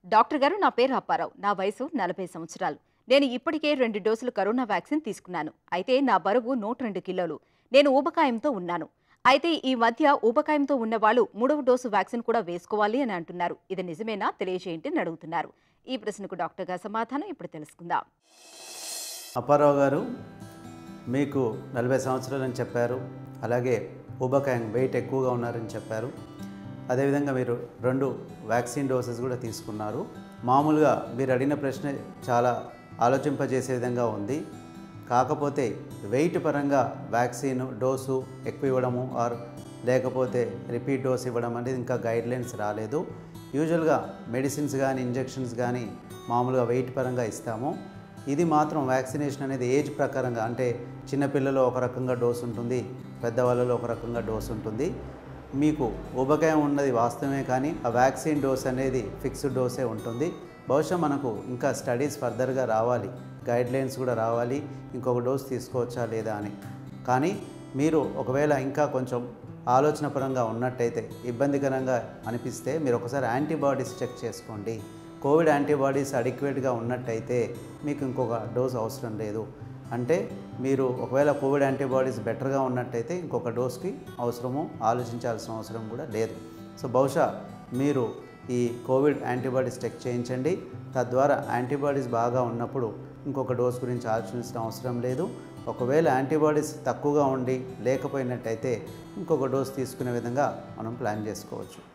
doctor గారు నా పేరు అప్పారావు నా వయసు నలభై సంవత్సరాలు నేను ఇప్పటికే రెండు డోసులు కరోనా వ్యాక్సిన్ తీసుకున్నాను అయితే నా బరువు నూట రెండు కిలోలు నేను ఊబకాయంతో ఉన్నాను అయితే ఈ మధ్య ఊబకాయంతో ఉన్న వాళ్ళు మూడవ డోసు వ్యాక్సిన్ కూడా వేసుకోవాలి అని అంటున్నారు ఇది నిజమేనా తెలియజేయండి అని అడుగుతున్నారు ఈ ప్రశ్నకు డాక్టర్ గారు సమాధానం ఇప్పుడు తెలుసుకుందాం అప్పారావు గారు మీకు నలభై సంవత్సరాలని చెప్పారు అలాగే ఊబకాయం వెయిట్ ఎక్కువగా ఉన్నారని చెప్పారు అదేవిధంగా మీరు రెండు వ్యాక్సిన్ డోసెస్ కూడా తీసుకున్నారు మామూలుగా మీరు అడిగిన ప్రశ్న చాలా ఆలోచింపజేసే విధంగా ఉంది కాకపోతే వెయిట్ పరంగా వ్యాక్సిన్ డోసు ఎక్కువ ఇవ్వడము ఆర్ లేకపోతే రిపీట్ డోస్ ఇవ్వడం అనేది ఇంకా గైడ్లైన్స్ రాలేదు యూజువల్గా మెడిసిన్స్ కానీ ఇంజెక్షన్స్ కానీ మామూలుగా వెయిట్ పరంగా ఇస్తాము ఇది మాత్రం వ్యాక్సినేషన్ అనేది ఏజ్ ప్రకారంగా అంటే చిన్నపిల్లలు ఒక రకంగా డోస్ ఉంటుంది పెద్దవాళ్ళలో ఒక రకంగా డోస్ ఉంటుంది మీకు ఊబకాయం ఉన్నది వాస్తవమే కానీ ఆ వ్యాక్సిన్ డోస్ అనేది ఫిక్స్డ్ డోసే ఉంటుంది బహుశా మనకు ఇంకా స్టడీస్ ఫర్దర్గా రావాలి గైడ్లైన్స్ కూడా రావాలి ఇంకొక డోస్ తీసుకోవచ్చా లేదా అని కానీ మీరు ఒకవేళ ఇంకా కొంచెం ఆలోచన పరంగా ఉన్నట్టయితే ఇబ్బందికరంగా అనిపిస్తే మీరు ఒకసారి యాంటీబాడీస్ చెక్ చేసుకోండి కోవిడ్ యాంటీబాడీస్ అడిక్వేట్గా ఉన్నట్టయితే మీకు ఇంకొక డోస్ అవసరం లేదు అంటే మీరు ఒకవేళ కోవిడ్ యాంటీబాడీస్ బెటర్గా ఉన్నట్టయితే ఇంకొక డోస్కి అవసరము ఆలోచించాల్సిన అవసరం కూడా లేదు సో బహుశా మీరు ఈ కోవిడ్ యాంటీబాడీస్ చెక్ చేయించండి తద్వారా యాంటీబాడీస్ బాగా ఉన్నప్పుడు ఇంకొక డోస్ గురించి ఆలోచించిన అవసరం లేదు ఒకవేళ యాంటీబాడీస్ తక్కువగా ఉండి లేకపోయినట్టయితే ఇంకొక డోస్ తీసుకునే విధంగా మనం ప్లాన్ చేసుకోవచ్చు